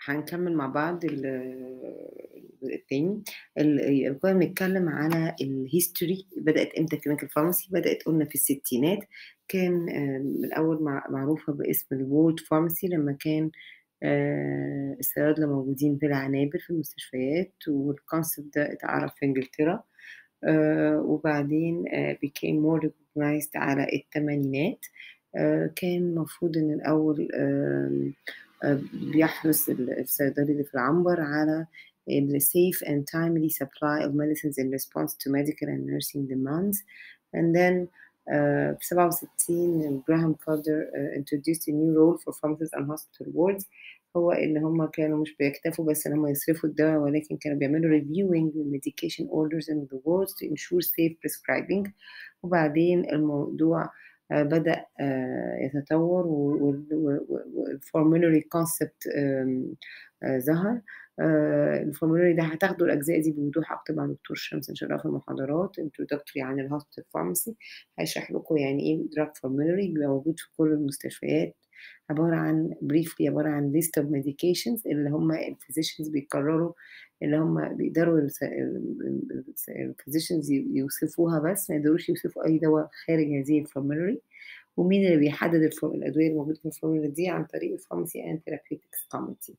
هنكمل مع بعض ال الجزء التاني ال كنا بنتكلم على الhistory بدأت إمتى clinical pharmacy بدأت قُلنا في الستينات كان آآ الأول مع معروفة باسم الworld pharmacy لمّا كان آآ الصيادلة موجودين في العنابر في المستشفيات والconcept ده اتعرف في إنجلترا آآ وبعدين آآ became more recognized على التمانينات آآ كان المفروض إن الأول آمم آآ بيحرص ال الصيدلي اللي في العنبر على الsafe and timely supply of medicines in response to medical and nursing demands and then آآ في 67 Graham Carter آآ introduced a new role for pharmacists and hospital wards هو إن هُم كانوا مش بيكتفوا بس إن هُم يصرفوا الدوا ولكن كانوا بيعملوا reviewing للmedication orders in the wards to ensure safe prescribing وبعدين الموضوع آآ بدأ آآ يتطور و وال و و والformulary concept آمم آآ ظهر آآ الformulary ده هتاخدوا الأجزاء دي بوضوح أكتر مع دكتور شمس إن شاء الله في المحاضرات introductory عن الhospital pharmacy هيشرح لكم يعني إيه drug formulary بيبقى موجود في كل المستشفيات عبارة عن briefly عبارة عن list of medications اللي هُم الphysicians بيقرروا اللي هُم بيقدروا الص ال الص الphysicians ي يوصفوها بس ما يقدروش يوصفوا أي دوا خارج هذه الformulary ومين اللي بيحدد الف الأدوية الموجودة في الformulary دي عن طريق الpharmacy and therapeutics committee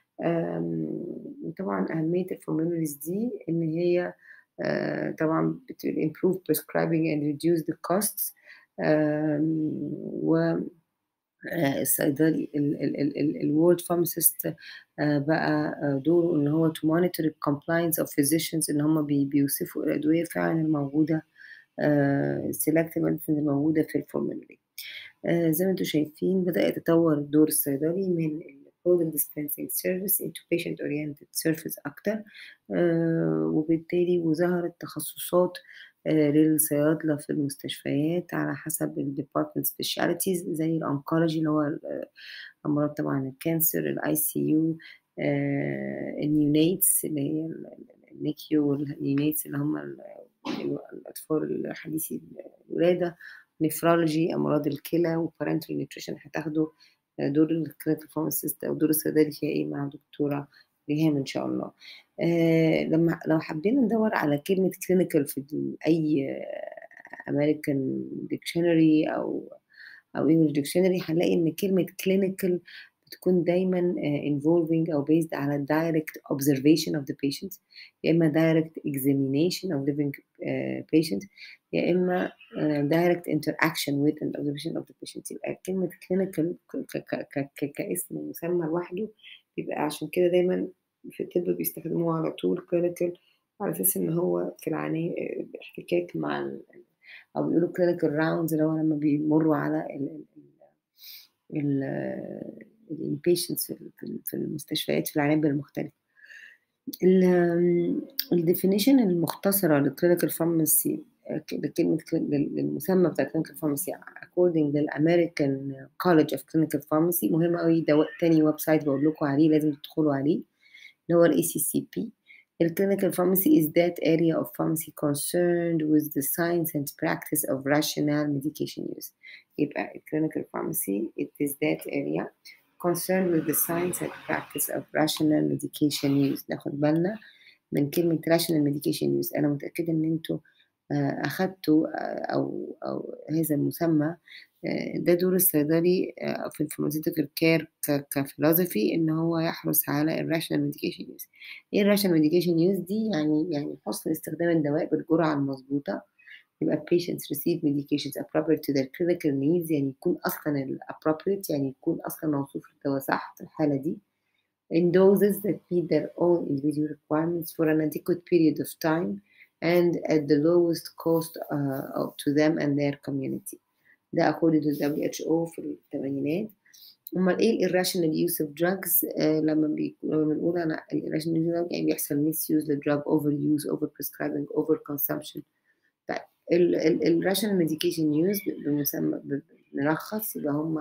آمم طبعًا أهمية الformularies دي إن هي آآ طبعًا بت improve prescribing and reduce the costs آمم و آآ الصيدلي ال ال ال ال الworld pharmacist آآ بقى دوره إن هو to monitor الcompliance of physicians إن هُم بي بيوصفوا الأدوية فعلًا الموجودة آآ selected medicine الموجودة في الformulary آآ زي ما أنتم شايفين بدأ يتطور دور الصيدلي من الproduct dispensing service into patient oriented service أكتر آآ وبالتالي وظهرت تخصصات آآ للصيادلة في المستشفيات على حسب الdepartment specialties زي الoncology اللي هو ال أمراض طبعًا الكانسر الICU آآ الneonates اللي هي ال ال الNICU والneonates اللي هُم ال الأطفال حديثي الولادة nephrology أمراض الكلى وparenteral nutrition هتاخدوا دور الclinical pharmacist أو دور الصيدلي فيها إيه مع دكتورة ريهام إن شاء الله. آآ لمّا لو حبينا ندوّر على كلمة clinical في ال أي American dictionary أو أو English dictionary هنلاقي إن كلمة clinical بتكون دايمًا آآ involving أو based على direct observation of the patient يا إما direct examination of living آآ patient يا إما آآ direct interaction with and observation of the patient يبقى كلمة clinical ك ك ك ك كاسم مسمى لوحده بيبقى عشان كده دايمًا في الطب بيستخدموه على طول clinical على أساس إن هو في العنا الاحتكاك مع ال أو بيقولوا clinical rounds اللي هو لمّا بيمروا على ال ال ال الinpatients في ال في ال في المستشفيات في العنابر المختلفة. ال آمم الdefinition المختصرة لclinical pharmacy ك لكلمة ك لل للمسمى بتاع clinical pharmacy according للAmerican College of Clinical Pharmacy مهم أوي ده و تاني ويب سايت باقول لكم عليه لازم تدخلوا عليه اللي هو الACCP الclinical pharmacy is that area of pharmacy concerned with the science and practice of rational medication use يبقى الclinical pharmacy it is that area concerned with the science and practice of rational medication use ناخد بالنا من كلمة rational medication use أنا متأكدة إن أنتم آآ أخدتوا أو أو هذا المسمى آآ ده دور الصيدلي آآ في الpharmaceutical care ك كphilosophy إن هو يحرص على الrational medication use إيه الrational medication use دي يعني يعني حُسن استخدام الدواء بالجرعة المضبوطة يبقى patients receive medications appropriate to their clinical needs يعني يكون أصلًا ال appropriate يعني يكون أصلًا موصوف الدوا صح في الحالة دي in doses that meet their own individual requirements for an adequate period of time and at the lowest cost آآ to them and their community ده according to WHO في التمانينات. أُمّال إيه الirrational use of drugs آآ لمّا بي لمّا بنقول أنا الirrational use of drug يعني بيحصل misuse للdrug overuse overprescribing overconsumption طيب ال ال الrational medication use بمسمى ب بنلخص يبقى هُم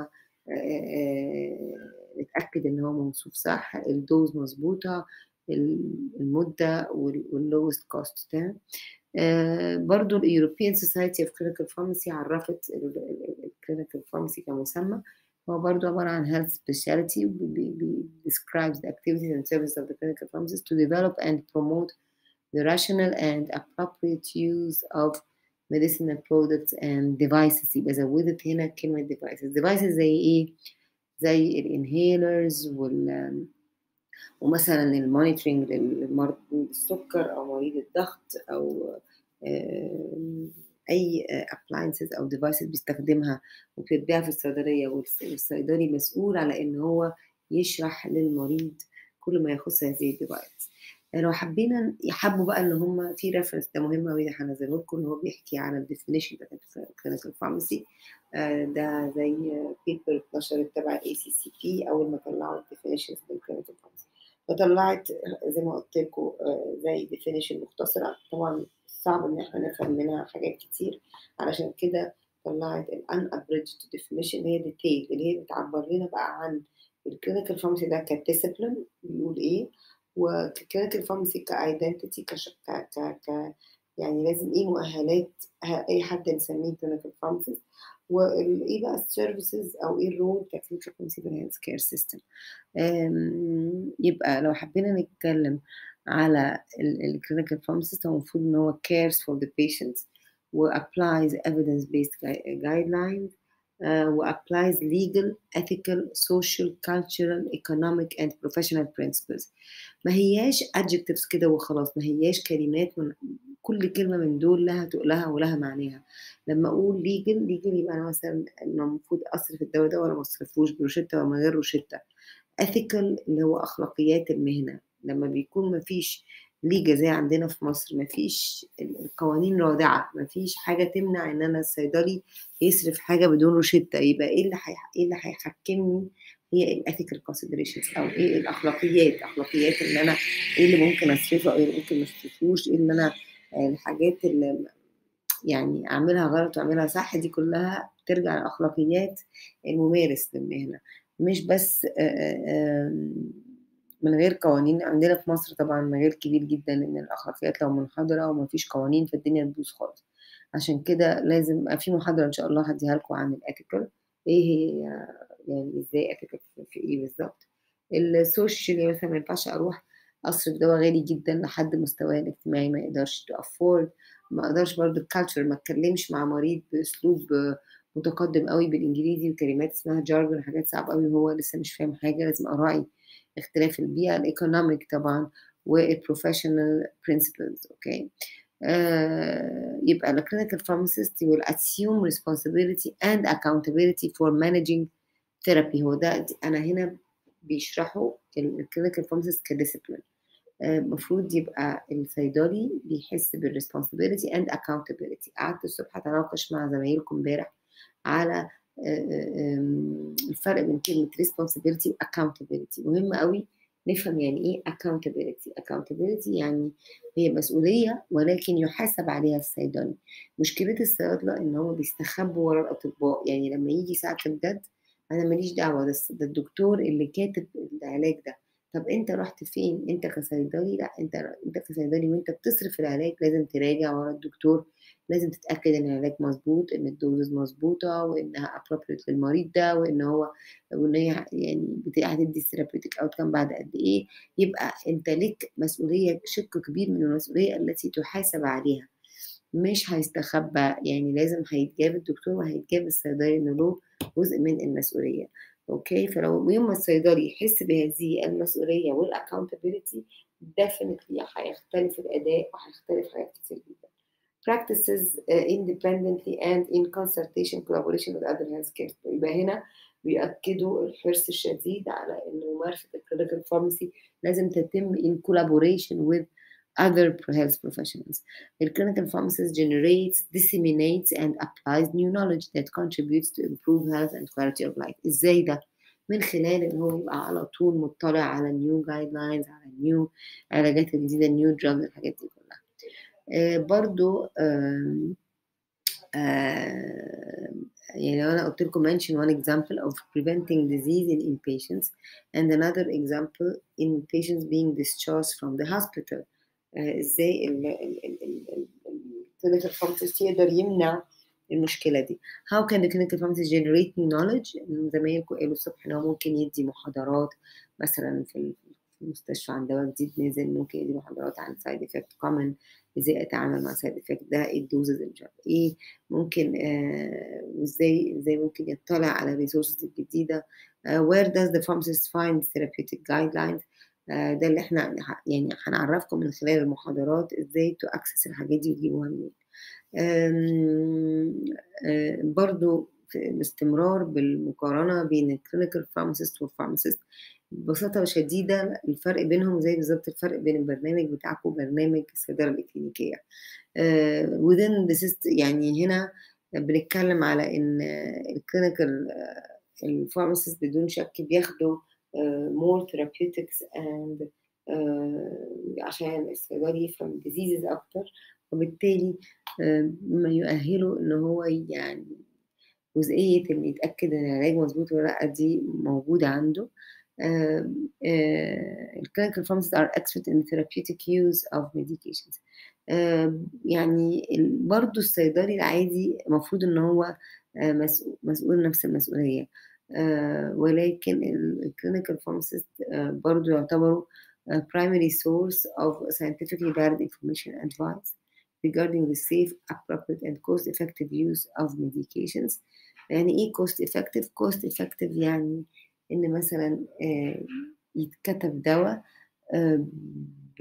آآ نتأكد إن هو موصوف صح الdose مضبوطة ال المدة وال والlowest cost تمام. آآ برضه الEuropean Society of Clinical Pharmacy عرّفت ال ال الclinical pharmacy كمسمى هو برضه عبارة عن health specialty ب ب ب describes the activities and services of the clinical pharmacist to develop and promote the rational and appropriate use of medicinal products and devices يبقى زودت هنا كلمة devices devices زي ايه؟ زي الانهيلرز وال ومثلا المونيتورنج للمرض السكر او مريض الضغط او اي ابلاينسز او ديفايسز بيستخدمها وبتتباع في الصيدليه والصيدلي مسؤول على ان هو يشرح للمريض كل ما يخص هذه الديفايس لو حبينا يحبوا بقى ان هم في ريفرنس ده مهم قوي ده هنزله لكم ان هو بيحكي عن الديفينيشن بتاعت الكلينيكال فارماسي ده زي بيبر اتنشرت تبع الاي سي سي بي اول ما طلعوا الديفينيشنز للكلينيكال فارماسي فطلعت زي ما قلت لكم زي ديفينيشن مختصره طبعا صعب ان احنا نفهم منها حاجات كتير علشان كده طلعت الان abridged definition اللي هي ديتيل اللي هي بتعبر لنا بقى عن الكلينيكال فارماسي ده كديسيبلين بيقول ايه وكلينيكال فارماسي كايدنتيتي كش... ك... ك... ك يعني لازم ايه مؤهلات اي حد نسميه كلينيكال فارماسيست وايه بقى السيرفيسز او ايه الرول بتاع كلينيكال فارماسي في الهيلث كير سيستم يبقى لو حبينا نتكلم على الكلينيكال فارماسيست هو المفروض ان هو cares for the patients و applies evidence based guidelines uh, و applies legal, ethical, social, cultural, economic and professional principles ما هياش adjectives كده وخلاص ما هياش كلمات من كل كلمة من دول لها تقلها ولها معناها لما أقول legal legal يبقى أنا مثلا المفروض أصرف الدواء ده ولا ما أصرفوش بروشتة ولا من غير روشتة ethical اللي هو أخلاقيات المهنة لما بيكون مفيش ليجا زي عندنا في مصر مفيش القوانين رادعة مفيش حاجة تمنع إن أنا الصيدلي يصرف حاجة بدون روشتة يبقى إيه اللي حي... إيه اللي هيحكمني هي الethical considerations أو إيه الأخلاقيات أخلاقيات إن أنا إيه اللي ممكن أصرفه أو إيه اللي ممكن ما أصرفوش إيه اللي أنا الحاجات اللي يعني أعملها غلط وأعملها صح دي كلها ترجع لأخلاقيات الممارس للمهنة مش بس من غير قوانين عندنا في مصر طبعا مجال كبير جدا ان الاخلاقيات لو منحدره وما فيش قوانين فالدنيا تبوظ خالص عشان كده لازم في محاضره ان شاء الله هديها لكم عن الاتيكال ايه هي يعني ازاي اتيكال في ايه بالظبط السوشيال مثلا ما ينفعش اروح اصرف دواء غالي جدا لحد مستواه الاجتماعي ما يقدرش تو افورد ما اقدرش برضو الكالتشر ما اتكلمش مع مريض باسلوب متقدم قوي بالانجليزي وكلمات اسمها جارجن حاجات صعبه قوي وهو لسه مش فاهم حاجه لازم اراعي اختلاف البيئة الايكونوميك طبعا والبروفيشنال principles اوكي آه يبقى ال clinical pharmacist will assume responsibility and accountability for managing therapy هو ده أنا هنا بيشرحوا ال clinical pharmacist كدiscipline المفروض آه يبقى الصيدلي بيحس بالresponsibility and accountability قعدت الصبح أتناقش مع زمايلكم امبارح على الفرق بين كلمة responsibility و accountability مهم قوي نفهم يعني ايه accountability accountability يعني هي مسؤولية ولكن يحاسب عليها الصيدلي مشكلة الصيادلة ان هم بيستخبوا ورا الاطباء يعني لما يجي ساعة الجد انا ماليش دعوة ده, ده الدكتور اللي كاتب العلاج ده طب انت رحت فين انت كصيدلي لا انت انت كصيدلي وانت بتصرف العلاج لازم تراجع ورا الدكتور لازم تتاكد ان العلاج مظبوط ان الدوز مظبوطه وانها ابروبريت للمريض ده وان هو وان هي يعني هتدي الثيرابيوتيك اوت كام بعد قد ايه يبقى انت ليك مسؤوليه شق كبير من المسؤوليه التي تحاسب عليها مش هيستخبى يعني لازم هيتجاب الدكتور وهيتجاب الصيدلي انه له جزء من المسؤوليه اوكي فلو يوم ما الصيدلي يحس بهذه المسؤوليه والاكونتابيلتي definitely هيختلف الاداء وهيختلف حاجات كتير جدا practices uh, independently and in consultation collaboration with other healthcare يبقى هنا بيأكدوا الحرص الشديد على ان ممارسه الكلينيكال فارماسي لازم تتم in collaboration with other health professionals. The clinical pharmacist generates, disseminates, and applies new knowledge that contributes to improve health and quality of life. ازاي ده؟ من خلال ان هو يبقى على طول مطلع على new guidelines على new علاجات الجديدة new drugs الحاجات دي كلها. آه برضو آه آه يعني لو انا قلت لكم mention one example of preventing disease in inpatients and another example in patients being discharged from the hospital. ازاي الكلينيكال فارماسيست يقدر يمنع المشكلة دي. How can the clinical pharmacist generate new knowledge؟ زمايلكم قالوا الصبح إن هو ممكن يدّي محاضرات مثلًا في ال في المستشفى عن دوا جديد نزل، ممكن يدّي محاضرات عن side effect common إزاي أتعامل مع side effect ده، إيه الdoses اللي مش عارفة إيه، ممكن آآ وإزاي إزاي ممكن يطّلع على الresources الجديدة. آآ where does the pharmacist find therapeutic guidelines؟ آآ ده اللي إحنا ح يعني هنعرّفكم من خلال المحاضرات إزاي to access الحاجات دي وتجيبوها منين. آمم آآ برضه في الاستمرار بالمقارنة بين الclinical pharmacist والpharmacist ببساطة شديدة الفرق بينهم زي بالضبط الفرق بين البرنامج بتاعكم وبرنامج الصيدلة الإكلينيكية. آآ within the syst يعني هنا بنتكلم على إن الclinical الpharmacist بدون شك بياخدوا آآ more therapeutics and آآ عشان الصيدلي يفهم الdiseases أكتر، وبالتالي آآ ما يؤهّله إن هو يعني جزئية إن يتأكد إن العلاج مضبوط والّا لأ دي موجودة عنده. آمم آآ الclinical pharmacists are expert in therapeutic use of medications. آآ يعني ال برضه الصيدلي العادي المفروض إن هو آآ مسؤ مسؤول نفس المسؤولية. آآ ولكن ال الclinical pharmacist آآ برضه يعتبروا آآ primary source of scientifically valid information and advice regarding the safe, appropriate and cost effective use of medications. يعني إيه cost effective؟ cost effective يعني إن مثلًا آآ يتكتب دوا آآ ب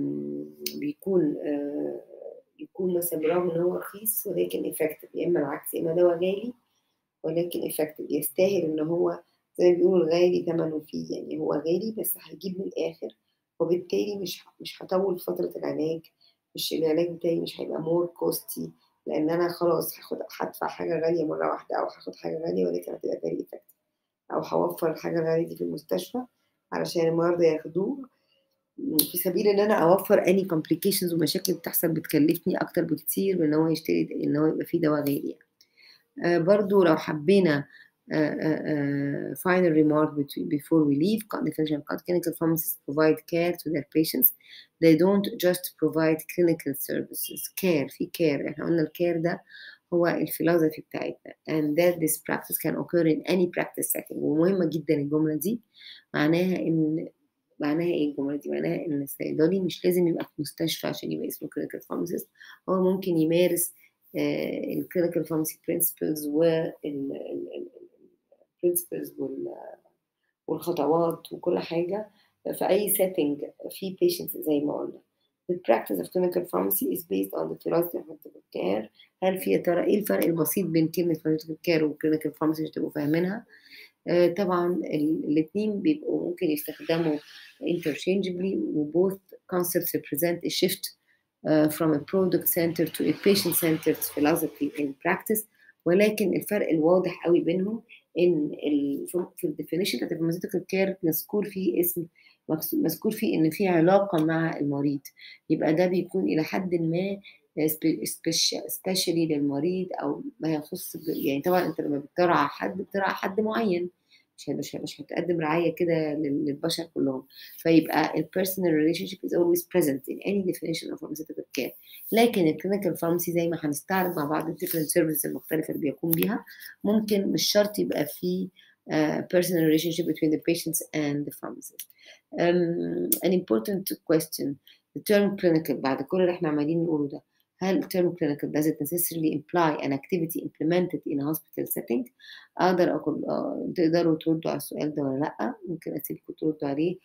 بيكون آآ يكون مثلًا برغم إن هو رخيص ولكن effective يا إما العكس، يا إما دوا غالي ولكن effective يستاهل إن هو زي ما بيقولوا الغالي تمنه فيه، يعني هو غالي بس هيجيب من الآخر، وبالتالي مش ه مش هاطوّل فترة العلاج، مش العلاج بتاعي مش هيبقى more costly لإن أنا خلاص هاخد هادفع حاجة غالية مرّة واحدة أو هاخد حاجة غالية ولكن هتبقى very effective أو هاوفّر الحاجة الغالية دي في المستشفى علشان المرضى ياخدوه في سبيل إن أنا أوفّر any complications ومشاكل بتحصل بتكلّفني أكتر بكتير من إن هو يشتري إن هو يبقى في دوا غالي يعني. آآ برضه لو حبينا آآ آآ final remark between before we leave definition clinical pharmacists provide care to their patients. They don't just provide clinical services. care في care إحنا قُلنا الcare ده هو الphilosophy بتاعتنا and that this practice can occur in any practice setting ومهمة جدًا الجملة دي، معناها إن معناها إيه الجملة دي؟ معناها إن الصيدلي مش لازم يبقى في مستشفى عشان يبقى اسمه clinical pharmacist هو ممكن يمارس آآ الclinical pharmacy principles وال ال ال الprinciples وال والخطوات وكل حاجة في أي setting فيه patients زي ما قُلنا. The practice of clinical pharmacy is based on the philosophy of clinical care. هل في يا ترى إيه الفرق البسيط بين كلمة clinical care وclinical pharmacy عشان تبقوا فاهمينها؟ آآ طبعًا ال الاتنين بيبقوا ممكن يستخدموا interchangeably وboth concepts represent a shift آآ from a product centered to a patient centered philosophy in practice ولكن الفرق الواضح أوي بينهم إن ال ف في الdefinition بتاعة الpharmaceutical care مذكور فيه اسم مكس مذكور فيه إن في علاقة مع المريض، يبقى ده بيكون إلى حدٍ ما سب سبيش specially للمريض أو ما يخص ب يعني طبعًا أنت لمّا بترعى حد بترعى حد معين، مش ه مش مش هتقدم رعاية كده لل للبشر كلّهم، فيبقى الpersonal relationship is always present in any definition of pharmaceutical care. لكن الclinical pharmacy زي ما هنستعرض مع بعض الdifferent services المختلفة اللي بيقوم بيها، ممكن مش شرط يبقى في آآ personal relationship between the patients and the pharmacist. آمم an important question the term clinical بعد كل اللي إحنا عمالين نقوله ده، هل term clinical does it necessarily imply an activity implemented in a hospital setting؟ أقدر أقول آه تقدروا تردوا على السؤال ده والّا لأ؟ ممكن أسيبكم تردوا عليه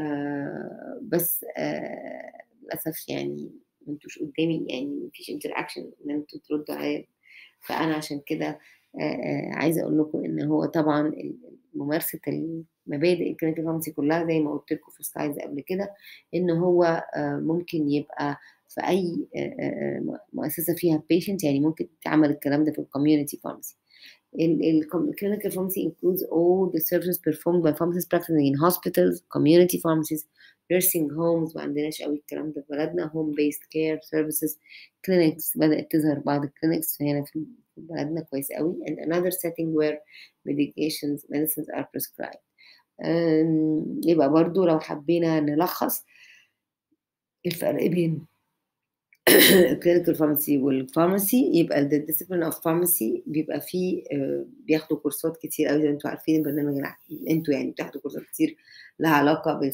آآ بس آآ للأسف يعني ما أنتوش قدّامي يعني ما فيش interaction إن أنتم تردوا عليّا، فأنا عشان كده آآ آآ عايزة أقول لكم إن هو طبعًا ال ممارسة المبادئ الclinical pharmacy كلّها زي ما قُلت لكم في slides قبل كده، إن هو آآ ممكن يبقى في أي آآ آآ م مؤسسة فيها patient يعني ممكن يتعمل الكلام ده في الcommunity pharmacy. ال الكم clinical pharmacy includes all the services performed by pharmacists practicing in hospitals, community pharmacies, nursing homes ما عندناش أوي الكلام ده في بلدنا home based care services, clinics بدأت تظهر بعض الclinics هنا في في بلدنا كويس أوي and another setting where medications medicines are prescribed. آمم يبقى برضه لو حبينا نلخّص الفرق بين clinical pharmacy والpharmacy يبقى the discipline of pharmacy بيبقى فيه آآ بياخدوا كورسات كتير أوي زي ما أنتم عارفين البرنامج الع أنتم يعني بتاخدوا كورسات كتير لها علاقة بال